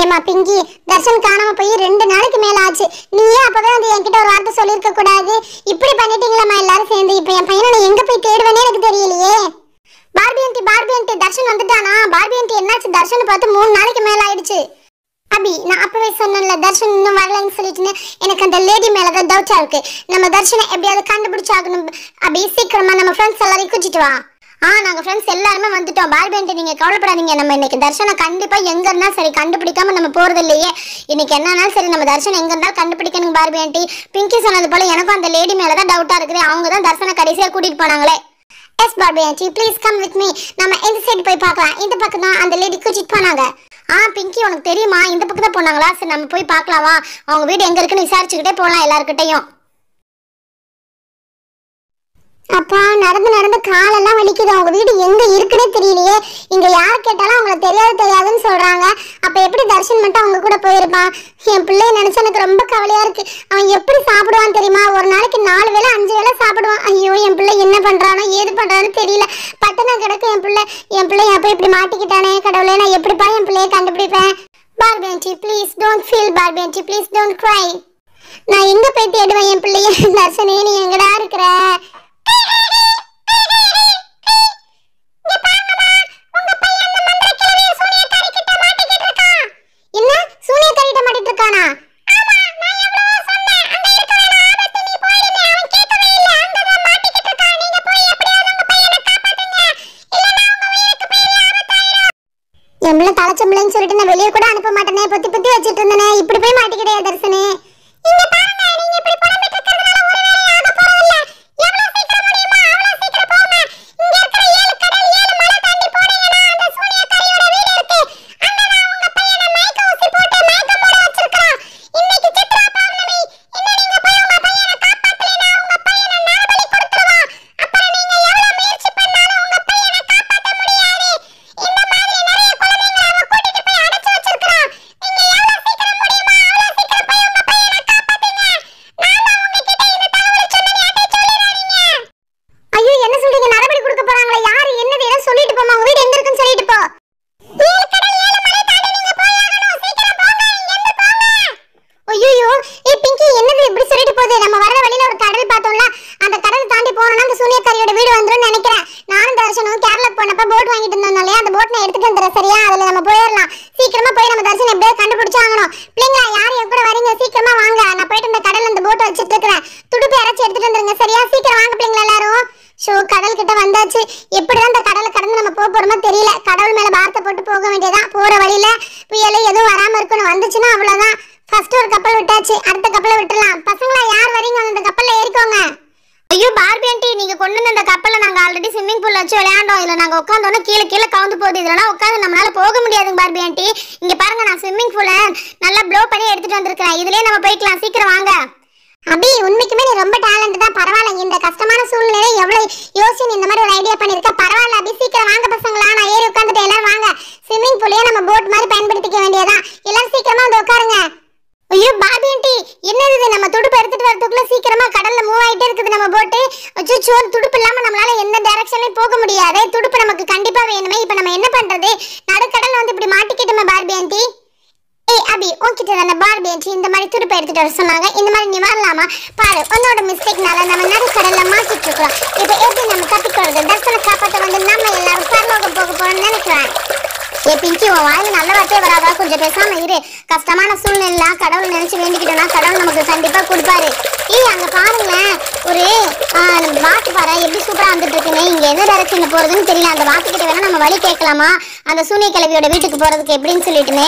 ஏமா பிங்கி தர்ஷன் காணாம போய் ரெண்டு நாளைக்கு மேல ஆச்சு நீயே அப்பவே வந்து என்கிட்ட ஒரு வார்த்தை சொல்லியிருக்க கூடாது இப்படி பண்ணிட்டீங்களம்மா எல்லாரும் சேர்ந்து இப்போ என் பையனை நான் எங்க போய் தேடுவேனே எனக்கு தெரியலையே Barbie aunty Barbie aunty Darshan வந்துட்டானா பார்பி ஆண்டி என்னாச்சு தர்ஷன் பார்த்து மூணு நாளைக்கு மேல ஆயிடுச்சு அபி நான் அப்பவே சொன்னேன்ல தர்ஷன் இன்னும் வரலன்னு சொல்லிட்டுன்னு எனக்கு அந்த லேடி மேல தான் டவுட்டா இருக்கு நம்ம தர்ஷனை எப்படியாவது கண்டுபிடிச்சாகணும் அபி சீக்கிரமா நம்ம ஃப்ரெண்ட்ஸ் எல்லாரையும் கூட்டிட்டு வா ஆ நாங்க ஃப்ரெண்ட்ஸ் எல்லாருமே வந்துட்டோம் பார்பேன்ட்டு நீங்க கவலைப்படாதீங்க நம்ம இன்னைக்கு தர்ஷனை கண்டிப்பா எங்க இருந்தா சரி கண்டுபிடிக்காம நம்ம போறது இல்லையே இன்னைக்கு என்னன்னாலும் சரி நம்ம தர்ஷன் எங்க இருந்தாலும் கண்டுபிடிக்கணும் பார்பி ஆண்டி பிங்கி சொன்னது போல எனக்கும் அந்த லேடி மேல தான் டவுட்டா இருக்குது அவங்க தான் தர்ஷனை கடைசியா கூட்டிட்டு போனாங்களே yes Barbie aunty please come with me நம்ம இந்த சைடு போய் பார்க்கலாம் இந்த பக்கம் தான் அந்த லேடி கூட்டிட்டு போனாங்க ஆ பிங்கி உனக்கு தெரியுமா இந்த பக்கம் தான் போனாங்களா சரி நம்ம போய் பார்க்கலாமா அவங்க வீடு எங்க இருக்குன்னு விசாரிச்சுக்கிட்டே போகலாம் எல்லாருக்கிட்டையும் அப்பா நடந்து நடந்து காலெல்லாம் வலிக்குது அவங்க வீடு எங்க இருக்குன்னே தெரியலையே இங்க யார் கேட்டாலும் அவங்கள தெரியாது தெரியாதுன்னு சொல்றாங்க அப்ப எப்படி தர்ஷன் மட்டும் அவங்க கூட போயிருப்பான் என் பிள்ளைய நினைச்சு எனக்கு ரொம்ப கவலையா இருக்கு அவன் எப்படி சாப்பிடுவான் தெரியுமா ஒரு நாளைக்கு நாலு வேளை அஞ்சு வேளை சாப்பிடுவான் ஐயோ என் பிள்ளை என்ன பண்றானோ ஏது பண்றானோ தெரியல பட்டனா கிடக்கு என் பிள்ளை என் பிள்ளை அப்ப இப்படி மாட்டிக்கிட்டானே கடவுளே நான் எப்படிப்பா என் பிள்ளைய கண்டுபிடிப்பேன் Barbie aunty please don't feel Barbie aunty please don't cry நான் எங்க போய் தேடுவேன் என் பிள்ளைய தர்ஷனே நீ எங்கடா இருக்கிற என்ன சூனியக்காரிட்ட மாட்டிட்டு இருக்கானா என் பிள்ளை தலைச்சம்பிள்ளைன்னு சொல்லிட்டு நான் வெளியே கூட அனுப்ப மாட்டேனே பொத்தி பொத்தி வச்சிட்டு இருந்தேனே இப்படி போய் மாட்டிக்கிட்டே தர்சனே இங்க பாருங்க நீங்க இப்படி புலம்பிட்டு இருக்கிறதுனால ஒரு வேலையும் ஆக போறதில்ல எவ்வளவு சீக்கிரம் முடியுமோ அவ்வளவு சீக்கிரம் போங்க இங்க இருக்கிற ஏழு கடல் ஏழு மலை தாண்டி போனீங்கன்னா அந்த சூனியக்காரியோட வீடு இருக்கு அங்கதான் உங்க பையனை மயக்க ஊசி போட்டு மயக்கம் போட வச்சிருக்கான் இன்னைக்கு சித்ரா பௌர்ணமி இன்னும் நீங்க போய் உங்க பையனை காப்பாத்தலைன்னா உங்க பையனை நரபலி கொடுத்துருவான் அப்புறம் நீங்க எவ்வளவு முயற்சி பண்ணாலும் உங்க பையனை காப்பாத்த முடியாது இந்த மாதிரி நிறைய குழந்தைங்களை அவன் கூட்டிட்டு போய் அடைச்சு வச்சிருக்கான் நீங்க எவ்வளவு சீக்கிரம் முடியுமோ அவ்வளவு சீக்கிரம் போய் உங்க பையனை காப்பாத்துங்க நான் தான் உங்ககிட்ட இந்த தகவலை சொன்னேன் யார்கிட்டயும் சொல்லிடாதீங்க ஐயோ என்ன சொல்றீங்க நரபலி கொடுக்க போறாங்களா யாரு என்னது ஏதோ சொல்லிட்டு போமா உங்க வீடு எங்க இருக்குன்னு சொல்லிட்டு போ ஏழு கடல் ஏழு மலை தாண்டி நீங்க போயாகணும் சீக்கிரம் போங்க இங்க இருந்து போங்க ஐயோ ஏய் பிங்கி என்னது இப்படி சொல்லிட்டு போகுது நம்ம வர வழியில ஒரு கடல் பார்த்தோம்ல அந்த கடல் தாண்டி போனோம்னா அந்த சூனியக்காரியோட வீடு வந்துரும் நினைக்கிறேன் நானும் தர்ஷனும் கேரளா போனப்ப போட் வாங்கிட்டு இருந்தோம் இல்லையா அந்த போட் நான் எடுத்துட்டு வந்துடுறேன் சரியா அதுல நம்ம போயிடலாம் சீக்கிரமா போய் நம்ம தர்ஷன் எப்படியாவது கண்டுபிடிச்சாகணும் பிள்ளைங்களா யார் என் கூட வரீங்க சீக்கிரமா வாங்க நான் போயிட்டு இந்த கடல்ல அந்த போட் வச்சிட்டு இருக்கிறேன் துடுப்பு இறச்சி எடுத்துட்டு வந்துருங்க சரியா சீக்கிரம் வாங்க பிள்ளைங்களா எல்லாரும் ஷோ கடல் கிட்ட வந்தாச்சு எப்படிதான் இந்த கடலை கடந்து நம்ம போக போறோமோ தெரியல கடவுள் மேல பாரத்தை போட்டு போக வேண்டியதான் போற வழியில புயல் எதுவும் வராம இருக்கணும் வந்துச்சுன்னா அவ்வளவுதான் ஃபர்ஸ்ட் ஒரு கப்பல் விட்டாச்சு அடுத்த கப்பலை விட்டுறலாம் பசங்களா யார் வரீங்க அந்த கப்பல்ல ஏறிக்கோங்க ஐயோ பார்பி ஆண்டி நீங்க கொண்டு வந்த இந்த கப்பலை நாங்க ஆல்ரெடி ஸ்விம்மிங் பூல்ல வச்சு விளையாண்டோம் இதுல நாங்க உட்காந்தோன்னா கீழே கீழே கவுந்து போகுது இதெல்லாம் உட்காந்து நம்மளால போக முடியாதுங்க பார்பி ஆண்டி இங்க பாருங்க நான் ஸ்விம்மிங் பூல நல்லா ப்ளோ பண்ணி எடுத்துட்டு வந்திருக்கேன் இதுலயே நம்ம போய்க்கலாம் சீக்கிரம் வாங்க அபி உண்மைக்குமே நீ ரொம்ப டேலண்ட் தான் பரவாயில்ல இந்த கஷ்டமான சூழ்நிலை எவ்வளவு யோசிச்சு நீ இந்த மாதிரி ஒரு ஐடியா பண்ணிருக்க பரவாயில்ல அபி சீக்கிரம் வாங்க பசங்களா நான் ஏறி உட்காந்துட்டு எல்லாரும் வாங்க ஸ்விம்மிங் பூலையே நம்ம போட் மாதிரி பயன்படுத்திக்க வேண்டியதான் எல்லாரும் சீக்கிரமா வந்து உட்காருங்க ஐயோ பாபி ஆண்டி என்னது இது நம்ம துடுப்பு எடுத்துட்டு வரதுக்குள்ள சீக்கிரமா கடல்ல மூவ் ஆயிட்டே இருக்குது நம்ம போட்டு அச்சோ துடுப்பு இல்லாம நம்மளால எந்த டைரக்ஷன்லயும் போக முடியாது துடுப்பு நமக்கு கண்டிப்பா வேணுமே இப்போ நம்ம என்ன பண்றது நடுக்கடல்ல வந்து இப்படி மாட்டிக்கிட்டோமே பார்பி ஆண்டி ஏய் அபி உன்கிட்ட தானே பார்பி ஆண்டி இந்த மாதிரி துடுப்பு எடுத்துட்டு வர சொன்னாங்க இந்த மாதிரி நீ வரலாமா பாரு உன்னோட மிஸ்டேக்னால நம்ம நடுக்கடல்ல மாட்டிட்டு இருக்கோம் இப்போ எப்படி நம்ம தப்பிக்கிறது தர்சன காப்பாத்த வந்து நம்ம எல்லாரும் பரலோகம் போக போறோம்னு நினைக்கிறேன் ஏ பிங்கி உன் வாயில நல்ல வார்த்தையே வராதா கொஞ்சம் பேசாம இரு கஷ்டமான சூழ்நிலை கடவுள் நினைச்சு வேண்டிக்கிட்டோம்னா கடவுள் நமக்கு கண்டிப்பா கொடுப்பாரு ஏய் அங்க பாருங்களேன் ஒரு ஆ, வாத்து பாரு எப்படி சூப்பரா வந்துட்டு இருக்குன்னு இங்க எந்த டைரக்ஷன்ல போறதுன்னு தெரியல அந்த வாத்து கிட்ட வேணா நம்ம வழி கேட்கலாமா அந்த சூனிய கிழவியோட வீட்டுக்கு போறதுக்கு எப்படின்னு சொல்லிட்டுனே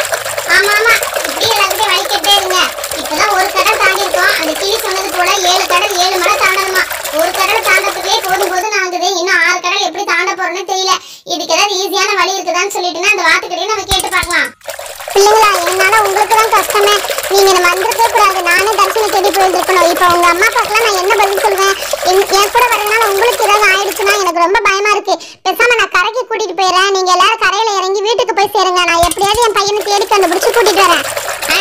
ஆமா ஆமா இப்படி எல்லாருக்கும் வழி கேட்டே இருங்க இப்பதான் ஒரு கடல் தாண்டி இருக்கோம் அந்த கிளி சொன்னது போல ஏழு கடல் ஏழு மலை தாண்டணுமா ஒரு கடல் தாண்டத்துக்கே போதும் போதும் ஆகுது இன்னும் ஆறு கடல் எப்படி தாண்ட போறோம்னு தெரியல இதுக்கு ஏதாவது ஈஸியான வழி இருக்குதான்னு சொல்லிட்டுனா அந்த வாத்துக்கிட்டே நம்ம கேட்டு பார்க்கலாம் பிள்ளைங்களா என்னால உங்களுக்கு தான் கஷ்டமே நீங்க நம்ம வந்திருக்கவே கூடாது நானே தரிசன தேடி போயிருக்கணும் இப்போ உங்க அம்மா அப்பாக்கெல்லாம் நான் என்ன பதில் சொல்வேன் என் என் கூட வரதுனால உங்களுக்கு ஏதாவது ஆயிடுச்சுன்னா எனக்கு ரொம்ப பயமா இருக்கு பேசாம நான் கரைக்கு கூட்டிட்டு போயிடுறேன் நீங்க எல்லாரும் கரையில இறங்கி வீட்டுக்கு போய் சேருங்க நான் எப்படியாவது என் பையனை தேடி கண்டுபிடிச்சு கூட்டிட்டு வரேன் ஆ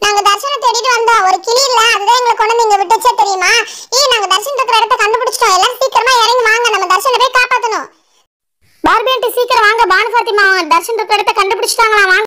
நாங்க தர்ஷனை தேடிட்டு வந்தோம் ஒரு கிளி இல்ல அதுதான் எங்களை கொண்டு வந்து இங்க விட்டுச்சே தெரியுமா ஏய் நாங்க தர்ஷன் இருக்கிற இடத்த கண்டுபிடிச்சிட்டோம் எல்லாரும் சீக்கிரமா இறங்கி வாங்க நம்ம தர்ஷனை போய் காப்பாத்தணும் பார்பி ஆண்டி சீக்கிரம் வாங்க பானு ஃபாத்திமா தர்ஷன் இருக்கிற இடத்த கண்டுபிடிச்சிட்டாங்களா வாங்க